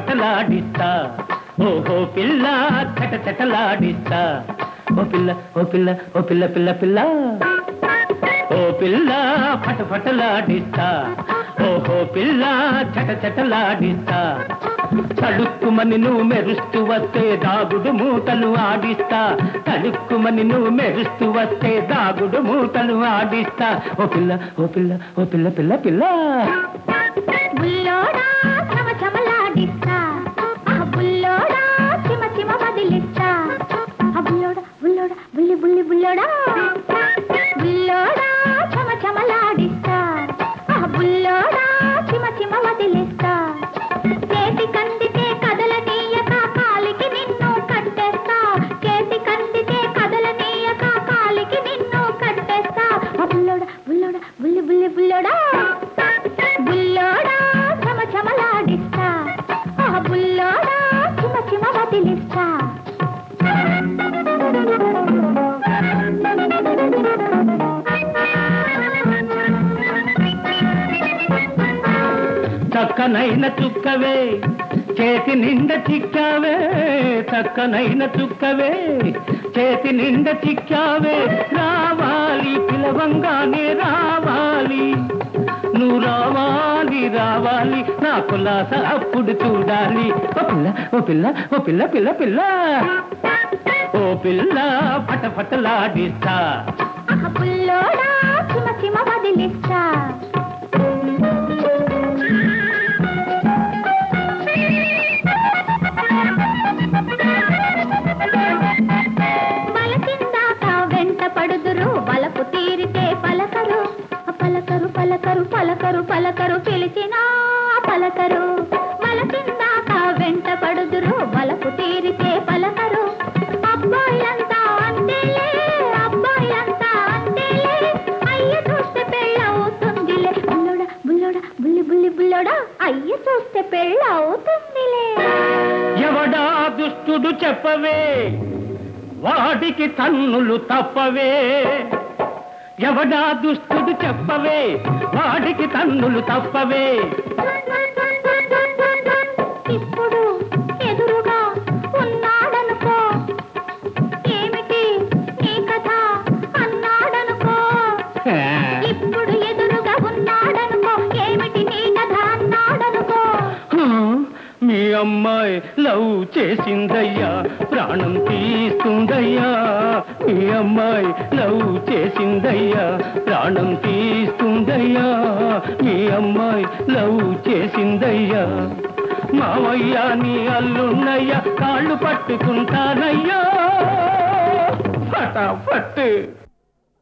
పటపటలాడిస్తా ఓహో పిల్ల చట చటలాడిస్తా ఓ పిల్ల ఓ పిల్ల ఓ పిల్ల పిల్ల పిల్ల ఓ పిల్ల పటపటలాడిస్తా ఓహో పిల్ల చట చటలాడిస్తా తడుక్కుమని నువ్వు మెరుస్తూ వస్తే దాగుడు మూతలు ఆడిస్తా తడుక్కుమని నువ్వు మెరుస్తూ వస్తే దాగుడు మూతలు ఆడిస్తా ఓ పిల్ల ఓ పిల్ల ఓ పిల్ల పిల్ల పిల్ల బుల్లోడా చమ చమలాడిస్తా ఆ బుల్లోడా చిమ చిమ వదిలిస్తా ఆ బుల్లోడా బుల్లోడా బుల్లి బుల్లి బుల్లోడా బుల్లోడా చమ చమలాడిస్తా ఆ బుల్లోడా చిమ చిమ వదిలిస్తా చేతి కందితే కదలనీయక కాలికి నిన్ను కట్టేస్తా చేతి కందితే కదలనీయక కాలికి నిన్ను కట్టేస్తా ఆ బుల్లోడా బుల్లోడా బుల్లి బుల్లి బుల్లోడా బుల్లోడా చమ చమలాడిస్తా ఆ బుల్లోడా చిమ చిమ వదిలిస్తా చక్కనైన చుక్కవే చేతి నిండా చిక్కావే చక్కనైన చుక్కవే చేతి నిండా చిక్కావే రావాలి పిలవంగానే రావాలి నువ్వు రావాలి రావాలి నా కులాస అప్పుడు చూడాలి ఓ పిల్ల ఓ పిల్ల ఓ పిల్ల పిల్ల పిల్ల ఓ పిల్ల పట పటలాడిస్తా ఆ బుల్లోడా చిమ చిమ వదిలిస్తా బలసిందాక వెంట పడుదురు బలపు తీరితే పలకరు పలకరు పలకరు పలకరు పలకరు పిలిచినా పలకరు బలసిందాక వెంట పడుదురు బలపు తీరితే పలకరు అబ్బాయిలంతా అంతేలే అబ్బాయిలంతా అంతేలే అయ్య చూస్తే పెళ్ళవుతుందిలే బుల్లోడా బుల్లోడా బుల్లి బుల్లి బుల్లోడా అయ్య చూస్తే పెళ్ళవుతుందిలే ఎవడా దుష్టుడు చెప్పవే వాడికి తన్నులు తప్పవే ఎవడా దుష్టుడు చెప్పవే వాడికి తన్నులు తప్పవే ఇప్పుడు ఎదురుగా ఉన్నాడనుకో ఏమిటి నీ కథ అన్నాడనుకో ఇప్పుడు ఎదురుగా ఉన్నాడనుకో ఏమిటి నీ కథ అన్నాడనుకో హా, మీ అమ్మాయి లవ్ చేసిందయ్యా ప్రాణం తీస్తుందయ్యా మీ అమ్మాయి లవ్ చేసిందయ్యా ప్రాణం తీస్తుందయ్యా మీ అమ్మాయి లవ్ చేసిందయ్యా మావయ్య నీ అల్లున్నయ్యా కాళ్ళు పట్టుకుంటానయ్యా ఫటాఫట్